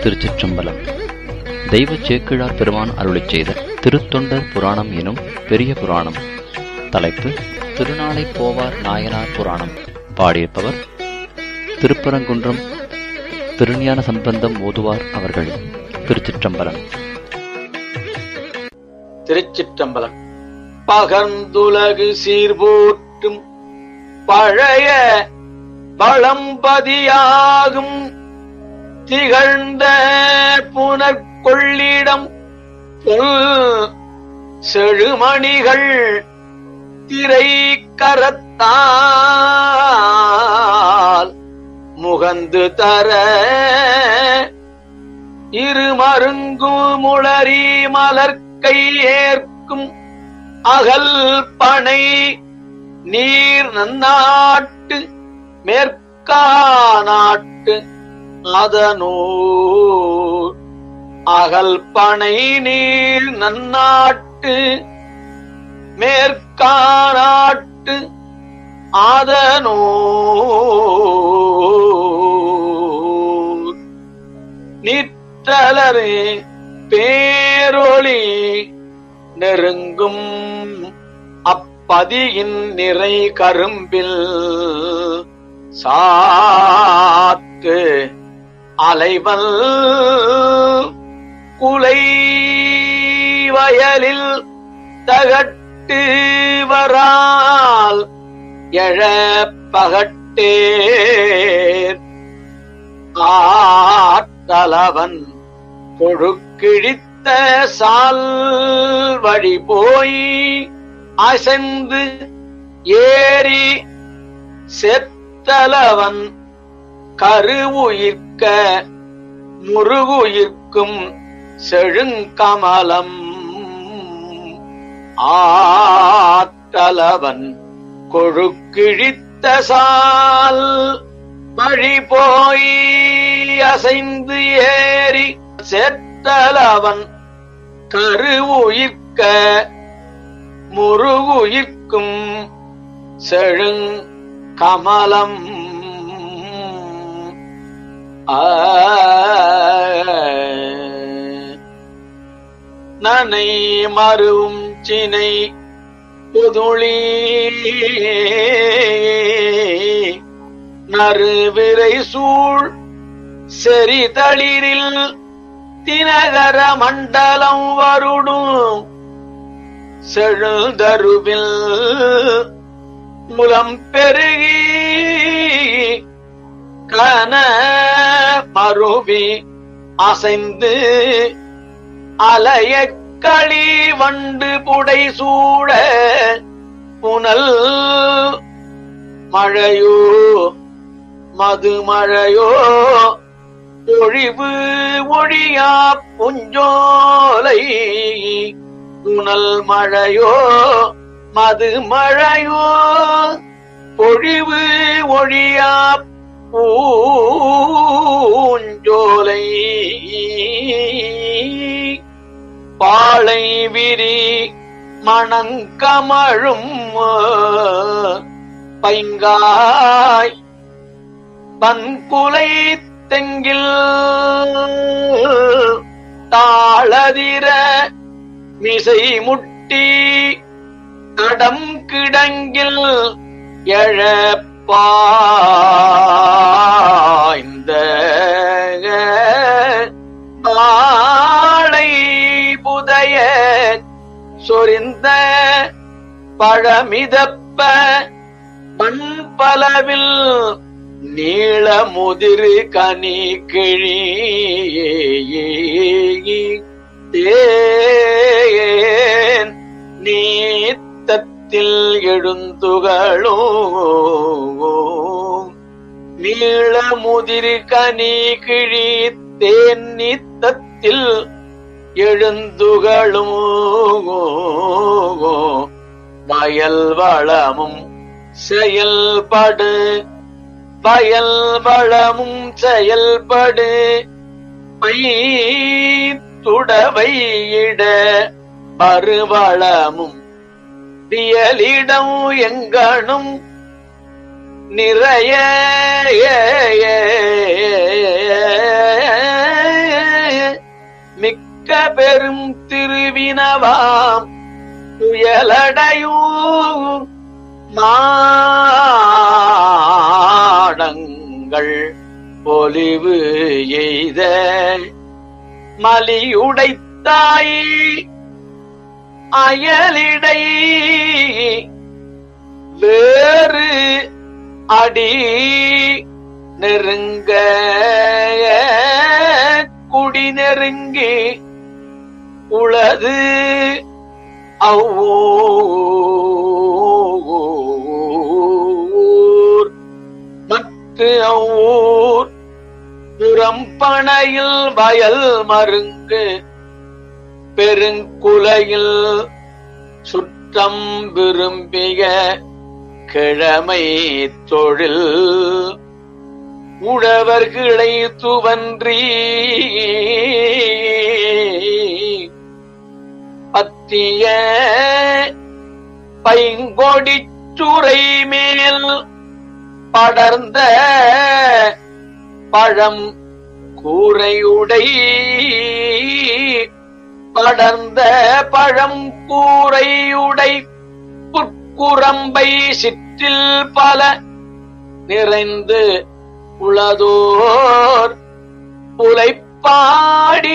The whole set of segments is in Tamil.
திருச்சிற்றம்பலம் தெய்வ சேக்கிழார் பெருமான் அருளிச் செய்த திருத்தொண்டர் புராணம் எனும் பெரிய புராணம் தலைப்பு திருநாளை போவார் நாயனார் புராணம் பாடியிருப்பவர் திருப்பரங்குன்றம் திருஞான சம்பந்தம் ஓதுவார் அவர்கள் திருச்சிற்றம்பலம் திருச்சிற்றம்பலம் பகர்ந்துலகு சீர்போற்றும் பழைய பழம்பதியாகும் திகழ்ந்த புனற்கொள்ளிடம் பொல் செழுமணிகள் திரை கரத்தால் முகந்து தர இருமருங்கு முளரி மலர்க்கை ஏற்கும் அகல் பனை நீர் நன்னாட்டு மேற்கா நாட்டு அதனூர் அகல் பனை நீர் நன்னாட்டு மேற்கா நாட்டு அதனூர் நிற்றலரே பேரொளி நெருங்கும் அப்பதியின் நிறை கரும்பில் சாத்து அலைவல் குலை வயலில் தகட்டு வரால் எழ பகட்டேர் ஆற்றலவன் கொழுக்கிழித்த சால் வழி போய் அசைந்து ஏறி செத்தலவன் கருவுயிர்க்க முருகுயிர்க்கும் செழுங்கமலம் ஆற்றலவன் கொழுக்கிழித்த சால் வழி போய் அசைந்து ஏறி செத்தலவன் கருவுயிர்க்க முருகுயிர்க்கும் செழுங் கமலம் நனை மருவும் சினை புதுளி நறுவிரை சூழ் செறிதளிரில் தினகர மண்டலம் வருடும் செழுதருவில் முலம் பெருகி கன மருவி அசைந்து அலைய களி வண்டு புடை சூழ புனல் மழையோ மது மழையோ பொழிவு ஒழியா புஞ்சோலை புனல் மழையோ மது மழையோ பொழிவு ஒழியா பூஞ்சோலை பாளை விரி மணங்கமழும் பைங்காய் பன்குலை தெங்கில் தாளதிர மிசை முட்டி கடம் கிடங்கில் எழப்பாய்ந்த மாலை புதைய சொரிந்த பழமிதப்ப மண்பலவில் நீள முதிரு கனி கிழி தேன் நீத்தத்தில் எழுந்துகளோ நீள முதிரு கனி கிழி தேன் நீத்தத்தில் எழுந்துகளும் வயல் வளமும் செயல்படு வயல் வளமும் செயல்படு பை துடவையிட மறுவளமும் வியலிடம் எங்கனும் நிறைய மிக்க பெரும் திருவினவாம் துயலடையும் மாடங்கள் பொலிவு எய்த மலியுடைத்தாய் அயலிடை வேறு அடி நெருங்க குடி நெருங்கி உளது அவ்வூர் மற்ற அவ்வூர் புறம்பனையில் வயல் மருங்கு பெருங்குலையில் சுற்றம் விரும்பிய கிழமை தொழில் உழவர்களை துவன்றி பத்திய பைங்கொடிச் சுரை மேல் படர்ந்த பழம் கூரையுடை படர்ந்த பழம் கூரையுடை புற்குரம்பை சிற்றில் பல நிறைந்து உளதோர் புலைப்பாடி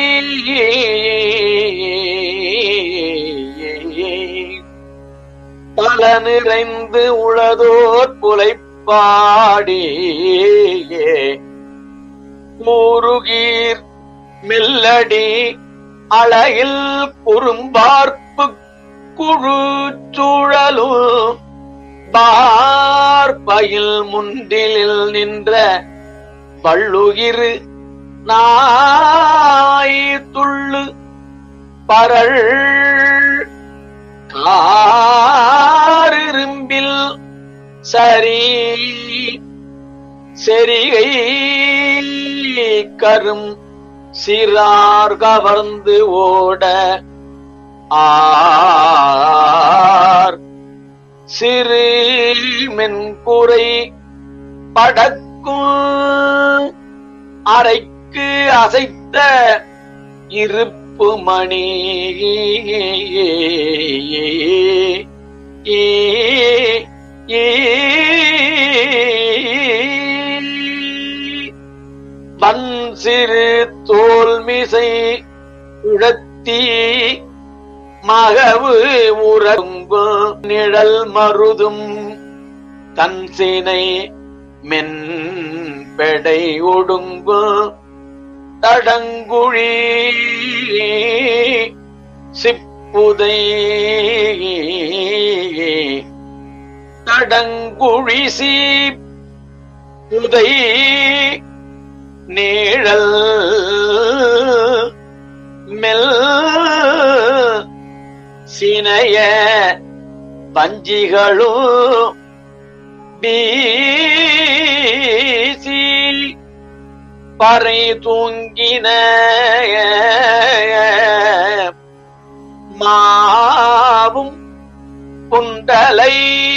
பல நிறைந்து உளதோர் புலைப்பாடி மூருகீர் மெல்லடி அழகில் குறும்பார்ப்பு குழு சூழலும் பார்ப்பயில் முன்றிலில் நின்ற வள்ளுகிரு நாய் துள்ளு பரள் காரிரும்பில் சரி செரிகை கரும் சிறார் கவர்ந்து ஓட ஆர் சிறு மென்குறை படக்கும் அறைக்கு அசைத்த இருப்பு மணி வன் சிறு தோல்மிசை உழத்தி மகவு உறங்கும் நிழல் மருதும் தன் சினை மென் பெடை ஒடுங்கும் தடங்குழி சிப்புதை தடங்குழி சீப்புதை நீழல் மெல் சினைய வஞ்சிகளும் வீசி பறை தூங்கின மாவும் புண்டலை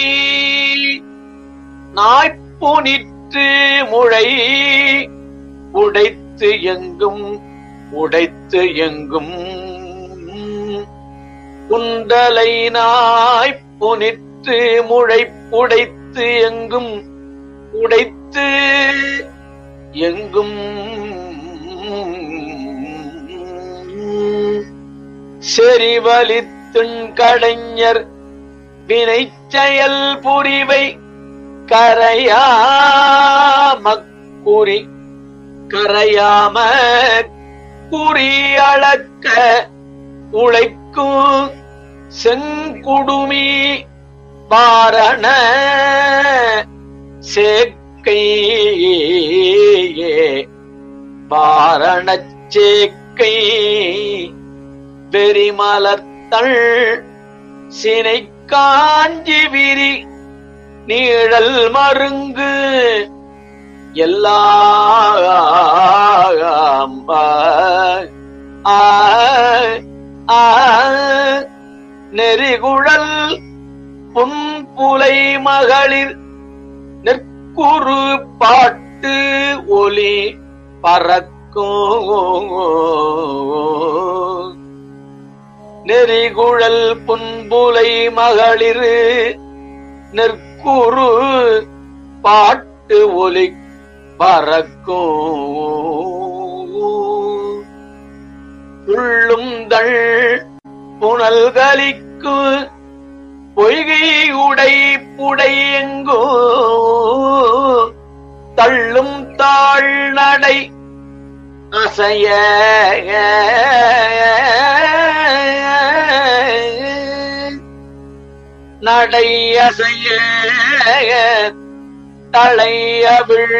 நாய்ப்புனிற்று முளை உடைத்து எங்கும் உடைத்து எங்கும் குண்டலை நாய் புனித்து முளை உடைத்து எங்கும் உடைத்து எங்கும் செறிவலித்துண் கடைஞர் வினைச்செயல் புரிவை கரையாமக் குறி கரையாம குறி அளக்க உழைக்கும் செங்குடுமி பாரண சேக்கை பாரணச் சேக்கை வெறிமலத்தள் சினை காஞ்சி விரி நீழல் மருங்கு எல்லாம் ஆ, ஆ, நெறிகுழல் புன்புலை மகளிர் நிற்குறு பாட்டு ஒலி பறக்க பறக்கும் நெறிகுழல் புன்புலை மகளிரு நெற்குறு பாட்டு ஒலி பறக்கும் உள்ளும் தள் புனல்களிக்கு பொய்கை உடை புடை எங்கோ தள்ளும் தாழ் நடை அசைய நடை அசைய தலையவிழ்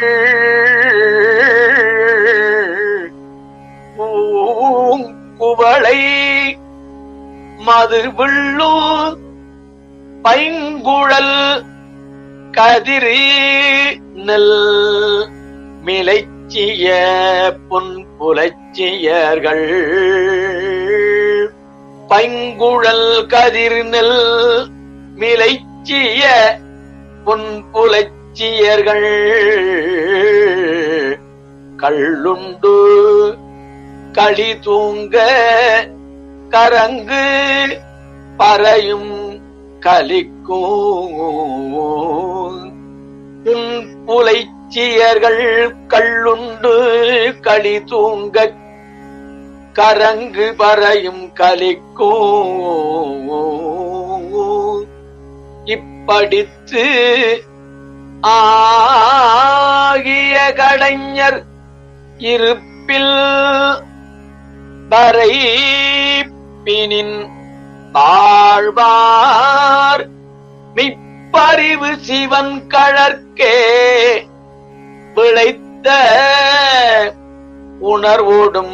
பூங்குவளை மது விள்ளும் பைங்குழல் கதிரி நெல் மிளைச்சிய பொன் புலச்சியர்கள் பைங்குழல் கதிர் நெல் மிளைச்சிய பொன் புலச்சியர்கள் கள்ளுண்டு களி தூங்க கரங்கு பறையும் கலிக்கும் உன் புலைச்சியர்கள் கள்ளுண்டு களி தூங்க கரங்கு பறையும் கலிக்கும் இப்படித்து ஆகிய கடைஞர் இருப்பில் வரை பினின் தாழ்வார் மிப்பறிவு சிவன் கழற்கே விளைத்த உணர்வோடும்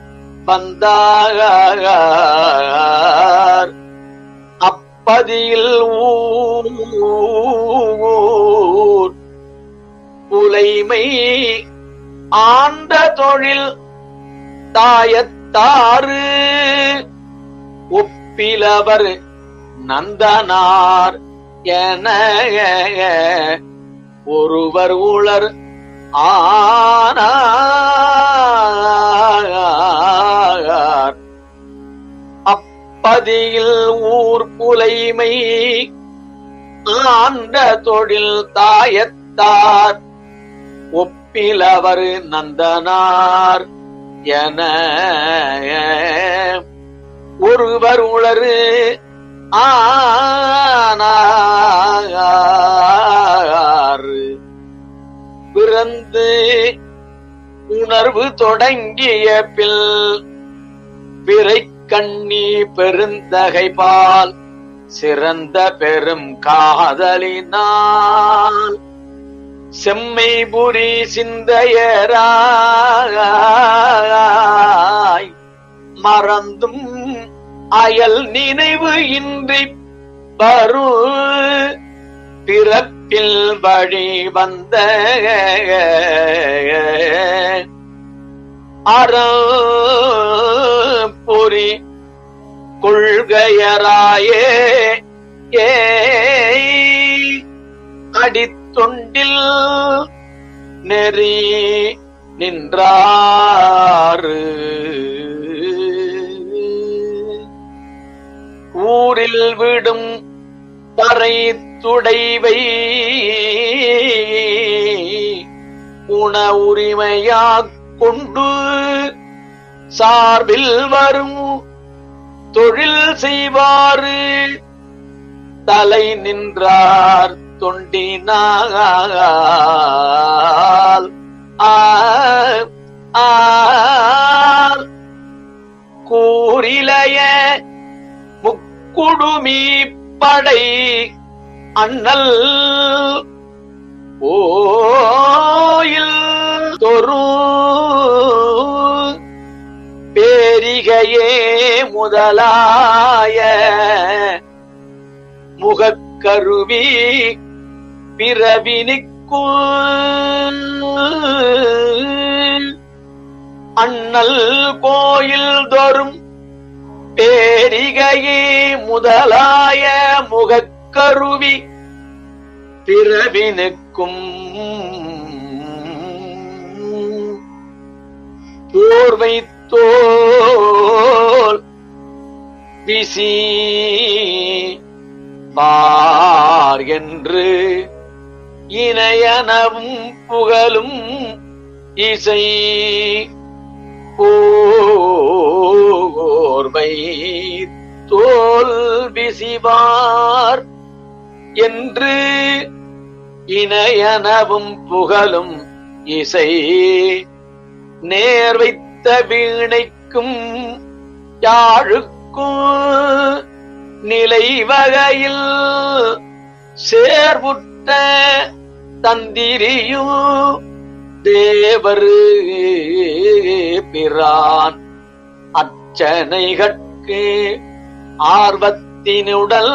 வந்தார் அப்பதியில் ஊர் புலைமை ஆண்ட தொழில் தாயத்தாறு ஒப்பிலவர் நந்தனார் என ஒருவர் உளர் ஆனார் அப்பதியில் ஊர் புலைமை ஆண்ட தொழில் தாயத்தார் ஒப்பிலவர் நந்தனார் என ஒருவர் உளறு ஆனார் பிறந்து உணர்வு தொடங்கிய பில் பிறை கண்ணி பெருந்தகை பால் சிறந்த பெரும் காதலினால் செம்மை புரி சிந்தையராய் மறந்தும் அயல் நினைவு இன்றி பரு பிறப்பில் வழி வந்த அறப்பொறி கொள்கையராயே ஏ அடித்தொண்டில் நெறி நின்றாறு ஊரில் விடும் பறை துடைவை உண உரிமையாக் கொண்டு சார்பில் வரும் தொழில் செய்வாரு தலை நின்றார் தொண்டினால் ஆ ஆ கூறிலைய முக்குடுமி படை அண்ணல் ஓயில் தொரு பேரிகையே முதலாய முகக்கருவி பிறவினிக்கும் அண்ணல் கோயில் தோறும் பேரிகையே முதலாய முகக்கருவி பிறவினுக்கும் போர்வை தோல் விசி பார் என்று இணையனவும் புகழும் இசை போர்வை தோல் விசிவார் என்று இணையனவும் புகழும் இசை நேர் வைத்த வீணைக்கும் யாழுக்கும் நிலை வகையில் சேர்வுற்ற தந்திரியும் தேவரு பிரான் அச்சனைகட்கு ஆர்வத்தினுடல்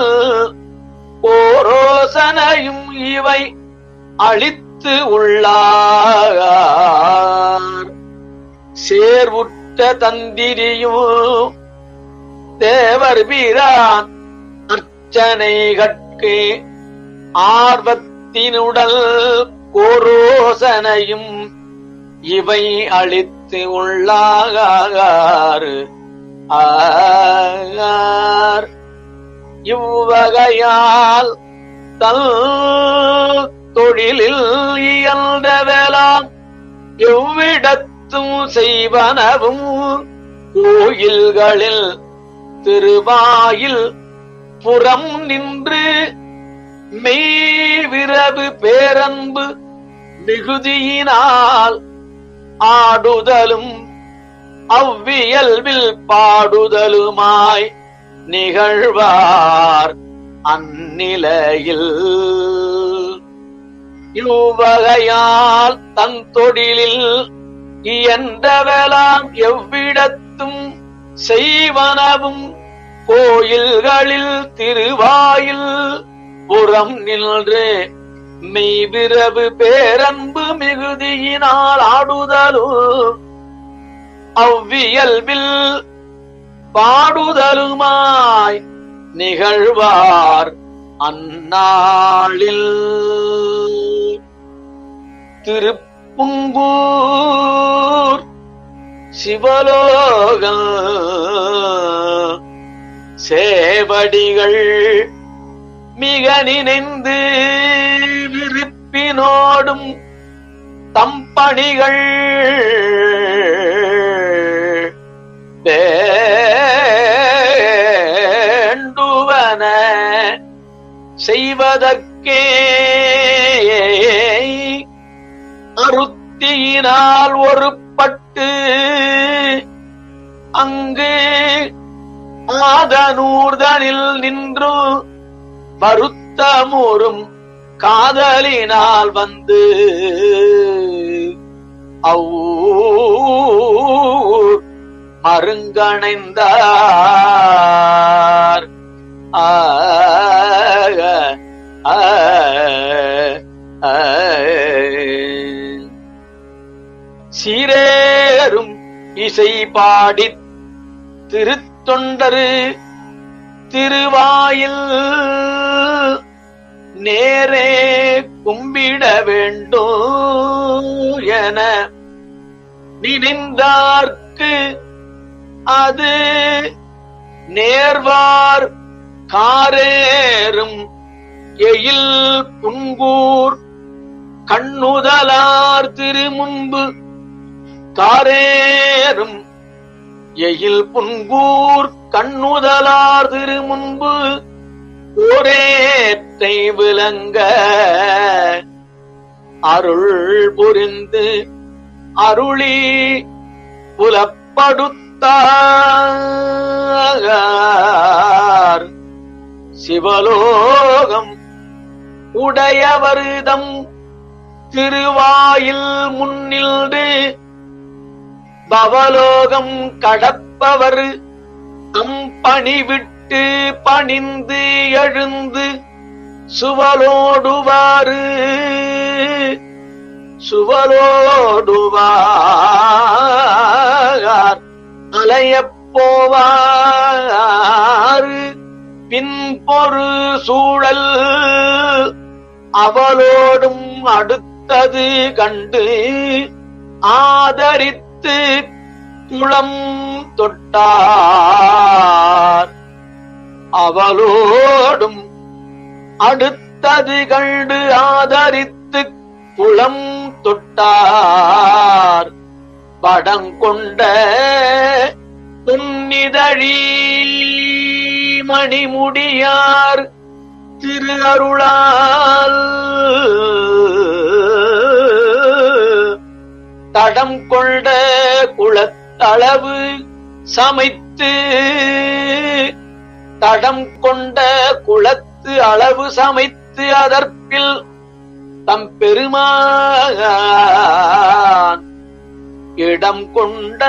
ஓரோசனையும் இவை அழித்து உள்ளார் சேர்வுற்ற தந்திரியும் தேவர் வீரான் அர்ச்சனைகட்கு ஆர்வத்தினுடல் கோரோசனையும் இவை அழித்து உள்ளாகார் ஆர் இவ்வகையால் தல் தொழிலில் இயல்ந்தவெலாம் எவ்விடத்தும் செய்வனவும் கோயில்களில் திருவாயில் புறம் நின்று மெய்விரவு பேரன்பு மிகுதியினால் ஆடுதலும் அவ்வியல்பில் பாடுதலுமாய் நிகழ்வார் அந்நிலையில் இவ்வகையால் தன் தொழிலில் இயன்றவெலாம் எவ்விடத்தும் செய்வனவும் கோயில்களில் திருவாயில் புறம் நின்று மெய்விரவு பேரன்பு மிகுதியினால் ஆடுதலும் அவ்வியல்பில் பாடுதலுமாய் நிகழ்வார் அந்நாளில் திருப்புங்கூர் சிவலோகம் சேவடிகள் மிக நினைந்து விருப்பினோடும் தம்பணிகள் வேண்டுவன செய்வதற்கே அருத்தியினால் ஒரு பட்டு அங்கு ஆதனூர்தனில் நின்று வருத்தமுறும் காதலினால் வந்து அவ்வூர் மருங்கணைந்தார் ஆக ஆ, ஆ. சீரேறும் இசை பாடித் திருத்தொண்டரு திருவாயில் நேரே கும்பிட வேண்டும் என நினைந்தார்க்கு அது நேர்வார் காரேறும் எயில் புங்கூர் கண்ணுதலார் திருமுன்பு காரேறும் எயில் புன்கூர் கண்ணுதலார் திருமுன்பு ஓரேற்றை விளங்க அருள் புரிந்து அருளி புலப்படுத்தார் சிவலோகம் உடையவருதம் திருவாயில் முன்னில்டு பவலோகம் கடப்பவர் தம் பணி விட்டு பணிந்து எழுந்து சுவலோடுவாரு சுவலோடுவார் அலையப் போவார் பின்பொரு சூழல் அவளோடும் அடுத்தது கண்டு ஆதரித்து குளம் தொட்டார் அவளோடும் அடுத்தது கண்டு ஆதரித்து குளம் தொட்டார் படங்கொண்ட துன்னிதழி மணிமுடியார் திரு அருளால் தடம் கொண்ட குளத்தளவு சமைத்து தடம் கொண்ட குளத்து அளவு சமைத்து அதற்பில் தம் பெருமான் இடம் கொண்ட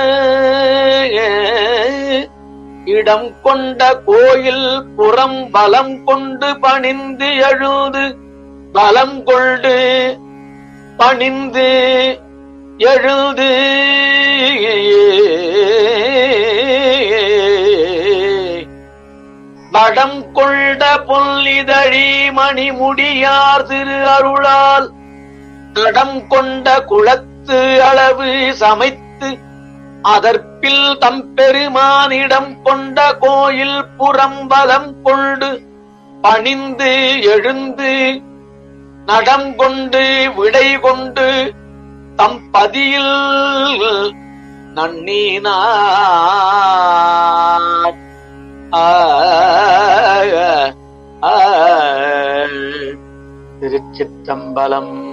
இடம் கொண்ட கோயில் புறம் பலம் கொண்டு பணிந்து எழுது பலம் கொண்டு பணிந்து எழுது வடம் கொண்ட பொல்லிதழி மணிமுடியார் திரு அருளால் தடம் கொண்ட குளத்து அளவு சமைத்து அதற்பில் தம் பெருமானிடம் கொண்ட கோயில் புறம் பலம் கொண்டு பணிந்து எழுந்து நடம் கொண்டு விடை கொண்டு தம் பதியில் நன்னினார் ஆ, ஆ, திருச்சிற்றம்பலம்